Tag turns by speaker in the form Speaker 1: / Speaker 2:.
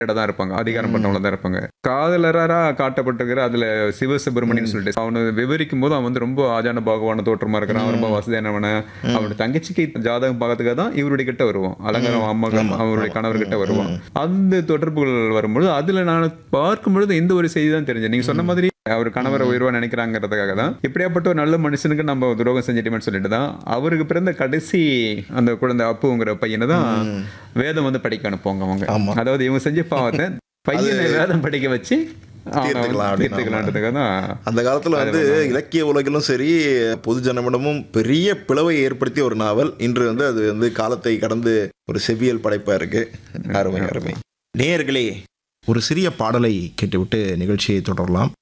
Speaker 1: தான் இருப்பாங்க அதிகாரம் பண்ணவங்கள தான் இருப்பாங்க காதலரா காட்டப்பட்டிருக்கிற அதுல சிவசுப்பிரமணியன் சொல்லிட்டு அவனு விவரிக்கும் போது அவன் வந்து ரொம்ப ஆஜான பாகவான தோற்றமா இருக்கிறான் ரொம்ப வசதியானவன அவனுடைய தங்கச்சிக்கு ஜாதகம் பார்க்கறதுக்காக தான் இவருடைய கிட்ட வருவான் அலங்காரம் அம்மா அவருடைய கணவர் கிட்ட வருவான் அந்த தொடர்புகள் வரும்பொழுது அதுல நான் பார்க்கும் பொழுது இந்த ஒரு செய்தி தான் தெரிஞ்சது நீங்க சொன்ன மாதிரி அவர் கணவரை உயர்வா நினைக்கிறாங்கிறதுக்காக தான் இப்படியாப்பட்ட ஒரு நல்ல மனுஷனுக்கு நம்ம துரோகம் செஞ்சிட்டோம்னு சொல்லிட்டு தான் அவருக்கு பிறந்த கடைசி அந்த குழந்தை அப்புங்கிற பையனை தான் வேதம் வந்து படிக்க அனுப்புவாங்க அவங்க
Speaker 2: ஆமா.
Speaker 1: அதாவது இவங்க செஞ்ச பாவத்தை பையனை வேதம் படிக்க வச்சு அவனை வந்து
Speaker 2: தீர்த்துக்கலாம் அப்படின்னு
Speaker 1: தீர்த்துக்கலான்றதுக்காக தான்
Speaker 2: அந்த காலத்துல வந்து இலக்கிய உலகிலும் சரி பொதுஜனமிடமும் பெரிய பிளவை ஏற்படுத்திய ஒரு நாவல் இன்று வந்து அது வந்து காலத்தை கடந்து ஒரு செவியல் படைப்பா இருக்கு அருமை அருமை நேயர்களே ஒரு சிறிய பாடலை கேட்டுவிட்டு நிகழ்ச்சியை தொடரலாம்